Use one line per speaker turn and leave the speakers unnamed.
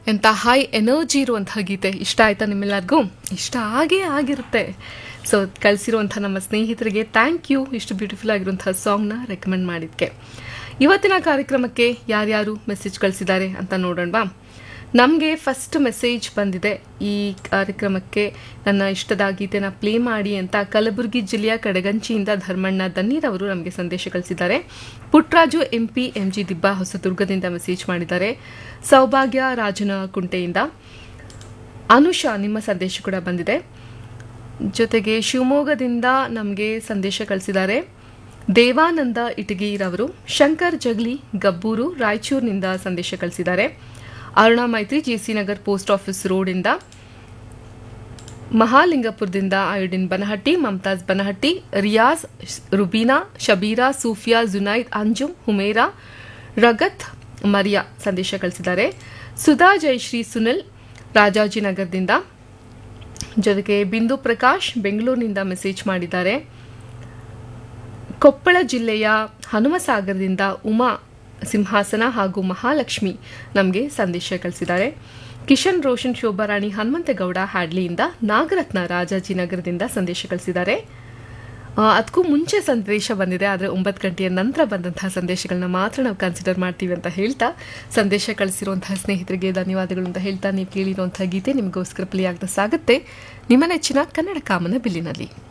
ಎಂಥ high energy ಇರುವಂತಹ ಗೀತೆ ಇಷ್ಟ ಆಯ್ತಾ ನಿಮ್ಮೆಲ್ಲರಿಗೂ ಇಷ್ಟ ಆಗೇ ಆಗಿರುತ್ತೆ ಸೊ ಕಳಿಸಿರುವಂಥ ನಮ್ಮ ಸ್ನೇಹಿತರಿಗೆ ಥ್ಯಾಂಕ್ ಯು ಇಷ್ಟು ಬ್ಯೂಟಿಫುಲ್ ಆಗಿರುವಂತಹ ಸಾಂಗ್ನ ರೆಕಮೆಂಡ್ ಮಾಡಿದ್ಕೆ ಇವತ್ತಿನ ಕಾರ್ಯಕ್ರಮಕ್ಕೆ ಯಾರ್ಯಾರು ಮೆಸೇಜ್ ಕಳಿಸಿದ್ದಾರೆ ಅಂತ ನೋಡೋಣವಾ ನಮಗೆ ಫಸ್ಟ್ ಮೆಸೇಜ್ ಬಂದಿದೆ ಈ ಕಾರ್ಯಕ್ರಮಕ್ಕೆ ನನ್ನ ಇಷ್ಟದ ಗೀತೆನ ಪ್ಲೇ ಮಾಡಿ ಅಂತ ಕಲಬುರಗಿ ಜಿಲ್ಲೆಯ ಕಡಗಂಚಿಯಿಂದ ಧರ್ಮಣ್ಣ ದನ್ನೀರ್ ಅವರು ನಮಗೆ ಸಂದೇಶ ಕಳಿಸಿದ್ದಾರೆ ಪುಟ್ರಾಜು ಎಂಪಿ ಎಂಜಿ ದಿಬ್ಬ ಹೊಸದುರ್ಗದಿಂದ ಮೆಸೇಜ್ ಮಾಡಿದ್ದಾರೆ ಸೌಭಾಗ್ಯ ರಾಜನ ಕುಂಟೆಯಿಂದ ಅನುಷಾ ನಿಮ್ಮ ಸಂದೇಶ ಕೂಡ ಬಂದಿದೆ ಜೊತೆಗೆ ಶಿವಮೊಗ್ಗದಿಂದ ನಮಗೆ ಸಂದೇಶ ಕಳಿಸಿದ್ದಾರೆ ದೇವಾನಂದ ಇಟಗಿರವರು ಶಂಕರ್ ಜಗ್ಲಿ ಗಬ್ಬೂರು ರಾಯಚೂರಿನಿಂದ ಸಂದೇಶ ಕಳಿಸಿದ್ದಾರೆ ಅರುಣಾ ಮೈತ್ರಿ ಜೆಸಿ ನಗರ್ ಪೋಸ್ಟ್ ಆಫೀಸ್ ರೋಡಿಂದ ಮಹಾಲಿಂಗಪುರದಿಂದ ಅಯೋಡಿನ್ ಬನಹಟ್ಟಿ ಮಮತಾಜ್ ಬನಹಟ್ಟಿ ರಿಯಾಜ್ ರುಬೀನಾ ಶಬೀರಾ ಸೂಫಿಯಾ ಜುನೈದ್ ಅಂಜುಮ್ ಹುಮೇರಾ ರಗತ್ ಮರಿಯಾ ಸಂದೇಶ ಕಳಿಸಿದ್ದಾರೆ ಸುಧಾ ಜಯಶ್ರೀ ಸುನಿಲ್ ರಾಜಾಜಿನಗರದಿಂದ ಜೊತೆಗೆ ಬಿಂದು ಪ್ರಕಾಶ್ ಬೆಂಗಳೂರಿನಿಂದ ಮೆಸೇಜ್ ಮಾಡಿದ್ದಾರೆ ಕೊಪ್ಪಳ ಜಿಲ್ಲೆಯ ಹನುಮಸಾಗರದಿಂದ ಉಮಾ ಸಿಂಹಾಸನ ಹಾಗೂ ಮಹಾಲಕ್ಷ್ಮಿ ನಮಗೆ ಸಂದೇಶ ಕಳಿಸಿದ್ದಾರೆ ಕಿಶನ್ ರೋಷನ್ ಶೋಭಾರಾಣಿ ಹನುಮಂತೇಗೌಡ ಹ್ಯಾಡ್ಲಿಯಿಂದ ನಾಗರತ್ನ ರಾಜಾಜಿನಗರದಿಂದ ಸಂದೇಶ ಕಳಿಸಿದ್ದಾರೆ ಅದಕ್ಕೂ ಮುಂಚೆ ಸಂದೇಶ ಬಂದಿದೆ ಆದರೆ ಒಂಬತ್ತು ಗಂಟೆಯ ನಂತರ ಬಂದಂತಹ ಸಂದೇಶಗಳನ್ನ ಮಾತ್ರ ನಾವು ಕನ್ಸಿಡರ್ ಮಾಡ್ತೀವಿ ಅಂತ ಹೇಳ್ತಾ ಸಂದೇಶ ಕಳಿಸಿರುವಂತಹ ಸ್ನೇಹಿತರಿಗೆ ಧನ್ಯವಾದಗಳು ಅಂತ ಹೇಳ್ತಾ ನೀವು ಕೇಳಿರುವಂತಹ ಗೀತೆ ನಿಮಗೋಸ್ಕರ ಪ್ಲೇ ಆಗ್ತಾ ಸಾಗುತ್ತೆ ನಿಮ್ಮ ನೆಚ್ಚಿನ ಕನ್ನಡ ಕಾಮನ ಬಿಲ್ಲಿನಲ್ಲಿ